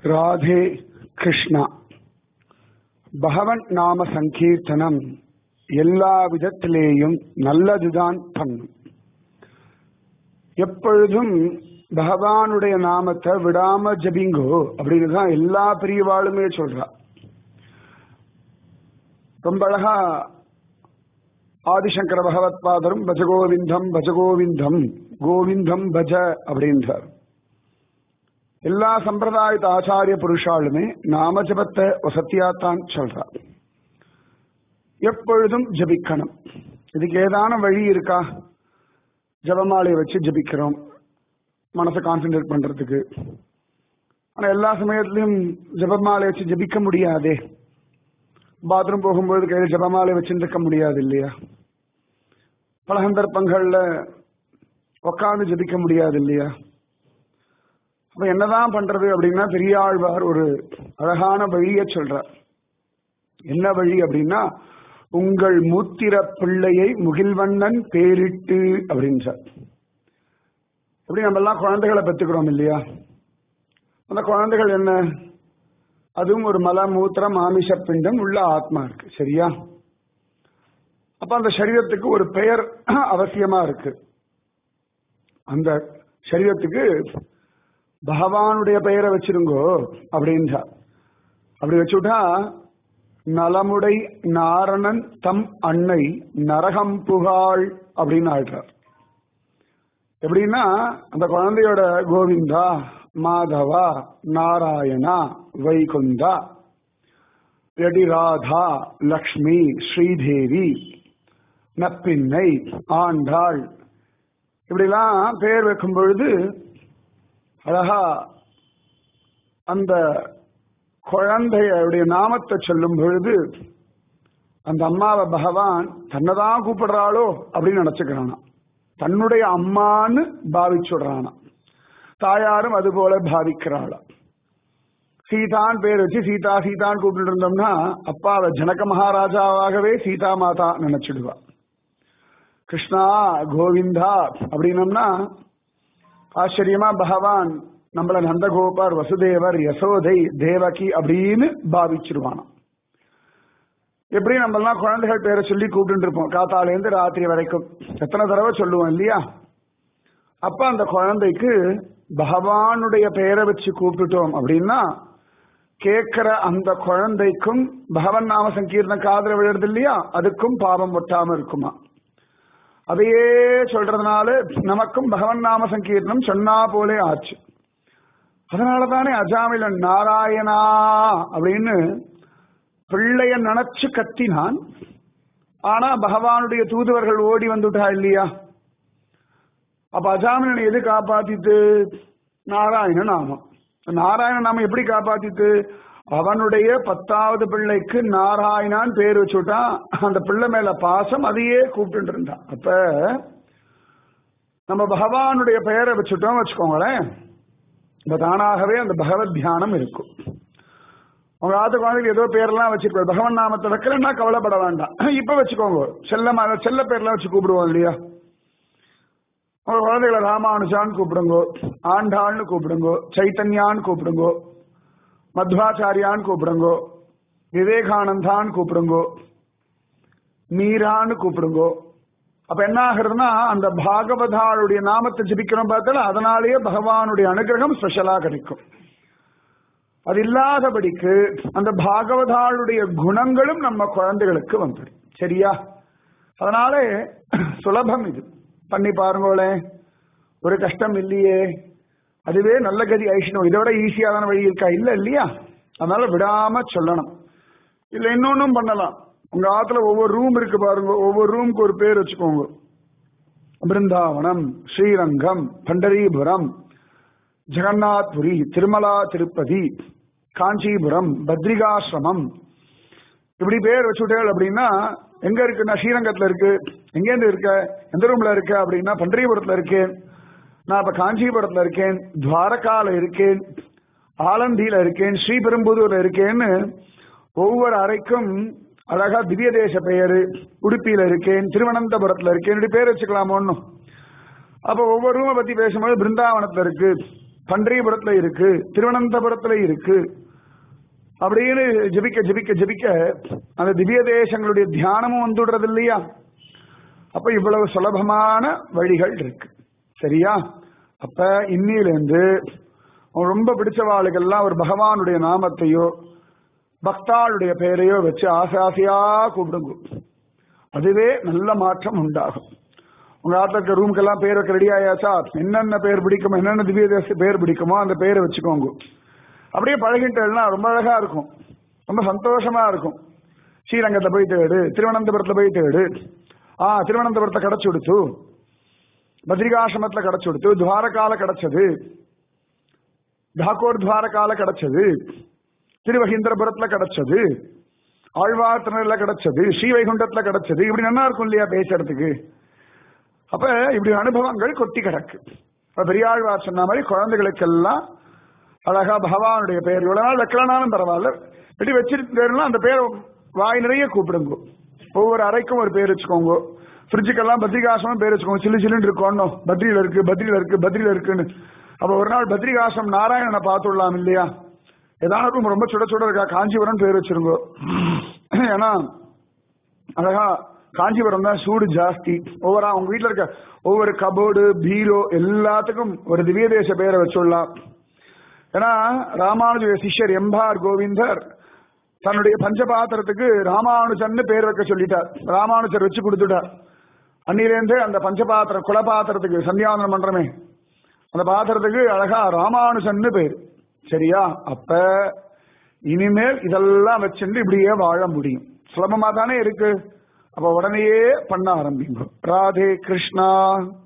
ராதே கிருஷ்ணா பகவன் நாம சங்கீர்த்தனம் எல்லா விதத்திலேயும் நல்லதுதான் பண்ணும் எப்பொழுதும் பகவானுடைய நாமத்தை விடாம ஜபிங்கோ அப்படின்னு தான் எல்லா பெரியவாளுமே சொல்றா ரொம்ப அழகா ஆதிசங்கர பகவத் பாதரும் பஜகோவிந்தம் பஜகோவிந்தம் கோவிந்தம் பஜ அப்படின்றார் எல்லா சம்பிரதாயத்த ஆச்சாரிய புருஷாலுமே நாம ஜபத்தை வசத்தியாத்தான் சொல்றா எப்பொழுதும் ஜபிக்கணும் இதுக்கு ஏதான வழி இருக்கா ஜபமாலையை வச்சு ஜபிக்கிறோம் மனசை கான்சென்ட்ரேட் பண்றதுக்கு ஆனா எல்லா சமயத்திலையும் ஜபமாலை வச்சு ஜபிக்க முடியாதே பாத்ரூம் போகும்போது கையில் ஜபமாலை வச்சுருக்க முடியாது இல்லையா பல சந்தர்ப்பங்கள்ல உட்காந்து ஜபிக்க முடியாது இல்லையா அப்ப என்னதான் பண்றது அப்படின்னா பெரியாழ்வார் ஒரு அழகான வழிய சொல்றார் என்ன வழி அப்படின்னா உங்கள் மூத்திர பிள்ளையை முகில்வண்ணன் பேரிட்டு அப்படின்றார் எப்படி நம்ம எல்லாம் குழந்தைகளை பெற்றுக்கிறோம் இல்லையா அந்த குழந்தைகள் என்ன அதுவும் ஒரு மல மூத்திரம் ஆமிஷ பிண்டம் உள்ள ஆத்மா இருக்கு சரியா அப்ப அந்த சரீரத்துக்கு ஒரு பெயர் அவசியமா இருக்கு அந்த சரீரத்துக்கு பகவானுடைய பெயரை வச்சிருங்கோ அப்படின்றா அப்படி வச்சுட்டா நலமுடை நாரணன் தம் அன்னை நரகம் புகாள் அப்படின்னு ஆயிட்டார் எப்படின்னா அந்த குழந்தையோட கோவிந்தா மாதவா நாராயணா வைகுந்தா ரெடி ராதா லக்ஷ்மி ஸ்ரீதேவி நப்பின்னை ஆண்டாள் இப்படிலாம் பேர் வைக்கும் பொழுது அழகா அந்த குழந்தையுடைய நாமத்தை சொல்லும் பொழுது அந்த அம்மாவை பகவான் தன்னைதான் கூப்பிடுறாளோ அப்படின்னு நினைச்சுக்கிறானா தன்னுடைய அம்மான்னு பாவிச்சுடுறானா தாயாரும் அது போல பாவிக்கிறாளா சீதான் பேர் வச்சு சீதா சீதான் கூப்பிட்டு இருந்தோம்னா அப்பாவை ஜனக மகாராஜாவாகவே சீதா மாதா நினைச்சிடுவா கிருஷ்ணா கோவிந்தா அப்படின்னம்னா ஆச்சரியமா பகவான் நம்மள நந்தகோபார் வசுதேவர் யசோதை தேவகி அப்படின்னு பாவிச்சிருவானாம் எப்படி நம்ம எல்லாம் குழந்தைகள் பேரை சொல்லி கூப்பிட்டு இருப்போம் காத்தாலேருந்து ராத்திரி வரைக்கும் எத்தனை தடவை சொல்லுவோம் இல்லையா அப்ப அந்த குழந்தைக்கு பகவானுடைய பெயரை வச்சு கூப்பிட்டுட்டோம் அப்படின்னா கேட்கிற அந்த குழந்தைக்கும் பகவன் நாம சங்கீர்ண காதல விழுறது இல்லையா அதுக்கும் பாவம் ஒட்டாம இருக்குமா அதையே சொல்றதுனால நமக்கும் பகவன் நாம சங்கீர்ணம் சொன்னா போலே ஆச்சு அதனாலதானே அஜாமிலன் நாராயணா அப்படின்னு பிள்ளைய நினைச்சு கத்தினான் ஆனா பகவானுடைய தூதுவர்கள் ஓடி வந்துட்டா இல்லையா அப்ப அஜாமிலனை எது காப்பாத்திட்டு நாராயண நாமம் நாராயண நாமம் எப்படி காப்பாத்திட்டு அவனுடைய பத்தாவது பிள்ளைக்கு நாராயணான் பேர் வச்சுட்டான் அந்த பிள்ளை மேல பாசம் அதையே கூப்பிட்டு இருந்தான் அப்ப நம்ம பகவானுடைய பெயரை வச்சுட்டோம் வச்சுக்கோங்களேன் இப்ப தானாகவே அந்த பகவத் தியானம் இருக்கும் உங்க ஆத்து குழந்தைக்கு ஏதோ பேர்லாம் வச்சிருப்பாரு பகவன் நாமத்தை வைக்கிறேன்னா கவலைப்பட வேண்டாம் இப்ப வச்சுக்கோங்க செல்ல செல்ல பேர்லாம் வச்சு கூப்பிடுவோம் இல்லையா உங்க குழந்தைகளை ராமானுஜான்னு கூப்பிடுங்கோ ஆண்டாள்னு கூப்பிடுங்கோ சைத்தன்யான்னு கூப்பிடுங்கோ மத்வாச்சாரியான்னு கூப்பிடுங்கோ விவேகானந்தான்னு கூப்பிடுங்கோ மீரான்னு கூப்பிடுங்கோ அப்ப என்ன ஆகுறதுன்னா அந்த பாகவதாளுடைய நாமத்தை ஜபிக்கிறோம் பார்த்தால அதனாலேயே பகவானுடைய அனுகிரகம் ஸ்பெஷலா கிடைக்கும் அது இல்லாதபடிக்கு அந்த பாகவதாளுடைய குணங்களும் நம்ம குழந்தைகளுக்கு வந்துடும் சரியா அதனாலே சுலபம் இது பண்ணி பாருங்களே ஒரு கஷ்டம் இல்லையே அதுவே நல்ல கதி ஐஷ்ணவம் இதோட ஈஸியான வழி இருக்கா இல்ல இல்லையா அதனால விடாம சொல்லணும் இல்ல இன்னொன்னும் பண்ணலாம் உங்க ஆத்துல ஒவ்வொரு ரூம் இருக்கு பாருங்க ஒவ்வொரு ரூமுக்கு ஒரு பேர் வச்சுக்கோங்க பிருந்தாவனம் ஸ்ரீரங்கம் பண்டரிபுரம் ஜெகநாத்புரி திருமலா திருப்பதி காஞ்சிபுரம் பத்ரிகாசிரமம் இப்படி பேர் வச்சுட்டேள் அப்படின்னா எங்க இருக்குன்னா ஸ்ரீரங்கத்துல இருக்கு எங்கேருந்து இருக்க எந்த ரூம்ல இருக்க அப்படின்னா பண்டரிபுரத்துல இருக்கேன் நான் இப்ப காஞ்சிபுரத்துல இருக்கேன் துவாரகால இருக்கேன் ஆலந்தியில இருக்கேன் ஸ்ரீபெரும்புதூர்ல இருக்கேன்னு ஒவ்வொரு அறைக்கும் அழகா திவ்ய தேச பெயரு உடுப்பியில இருக்கேன் திருவனந்தபுரத்துல இருக்கேன் இப்படி பேர் வச்சுக்கலாம் ஒன்னும் அப்ப ஒவ்வொரு ரூமை பத்தி பேசும்போது பிருந்தாவனத்துல இருக்கு பன்றியபுரத்துல இருக்கு திருவனந்தபுரத்துல இருக்கு அப்படின்னு ஜபிக்க ஜபிக்க ஜபிக்க அந்த திவ்ய தேசங்களுடைய தியானமும் வந்துடுறது இல்லையா அப்ப இவ்வளவு சுலபமான வழிகள் இருக்கு சரியா அப்ப இன்னிலிருந்து ரொம்ப பிடிச்சவாளுக்கெல்லாம் ஒரு பகவானுடைய நாமத்தையோ பக்தாளுடைய பெயரையோ வச்சு ஆசை ஆசையா கூப்பிடுங்க அதுவே நல்ல மாற்றம் உண்டாகும் உங்க ஆத்துல இருக்க ரூம்க்கெல்லாம் பேர் வைக்க ரெடி ஆயாச்சா என்னென்ன பேர் பிடிக்குமோ என்னென்ன திவ்ய தேச பேர் பிடிக்குமோ அந்த பேரை வச்சுக்கோங்க அப்படியே பழகிட்டேன்னா ரொம்ப அழகா இருக்கும் ரொம்ப சந்தோஷமா இருக்கும் ஸ்ரீரங்கத்துல போய் தேடு திருவனந்தபுரத்துல போய் தேடு ஆ திருவனந்தபுரத்துல கிடைச்சு கொடுத்து பத்ரிகாசிரமத்துல கிடைச்சு கொடுத்து துவாரகால கிடைச்சது தாக்கோர் துவாரகால கிடைச்சது திருவகீந்திரபுரத்துல கிடைச்சது ஆழ்வார்த்தினர்ல கிடைச்சது ஸ்ரீவைகுண்டத்துல கிடைச்சது இப்படி நல்லா இருக்கும் இல்லையா பேசுறதுக்கு அப்ப இப்படி அனுபவங்கள் கொட்டி கிடக்கு இப்ப பெரியாழ்வார் சொன்ன மாதிரி குழந்தைகளுக்கெல்லாம் அழகா பகவானுடைய பெயர் இவ்வளவு நாள் வைக்கலனாலும் பரவாயில்ல இப்படி வச்சிருந்தேன்னா அந்த பேரை வாய் நிறைய கூப்பிடுங்க ஒவ்வொரு அறைக்கும் ஒரு பேர் வச்சுக்கோங்க ஃப்ரிட்ஜுக்கெல்லாம் பத்ரிகாசமும் பேர் வச்சுக்கோங்க சில்லு சில்லுன்னு இருக்கணும் பத்ரியில இருக்கு பத்ரியில இருக்கு பத்ரியில இருக்குன்னு அப்ப ஒரு நாள் பத்ரிகாசம் நாராயணனை பார்த்துடலாம் இல்லையா ஏதாவது ரொம்ப சுட சுட இருக்கா காஞ்சிபுரம் பேர் வச்சிருங்க ஏன்னா அழகா காஞ்சிபுரம் தான் சூடு ஜாஸ்தி ஒவ்வொரு உங்க வீட்டுல இருக்க ஒவ்வொரு கபோர்டு பீரோ எல்லாத்துக்கும் ஒரு திவ்ய தேச பேரை வச்சுடலாம் ஏன்னா ராமானுஜ சிஷ்யர் எம்பார் கோவிந்தர் தன்னுடைய பஞ்சபாத்திரத்துக்கு ராமானுஜன் பேர் வைக்க சொல்லிட்டார் ராமானுஜர் வச்சு கொடுத்துட்டார் அன்னிலேருந்து அந்த பஞ்சபாத்திர குலபாத்திரத்துக்கு சந்தியாவந்தனம் பண்றமே அந்த பாத்திரத்துக்கு அழகா ராமானுஜன் பேர் சரியா அப்ப இனிமேல் இதெல்லாம் வச்சுட்டு இப்படியே வாழ முடியும் சுலபமா தானே இருக்கு அப்ப உடனேயே பண்ண ஆரம்பிங்க ராதே கிருஷ்ணா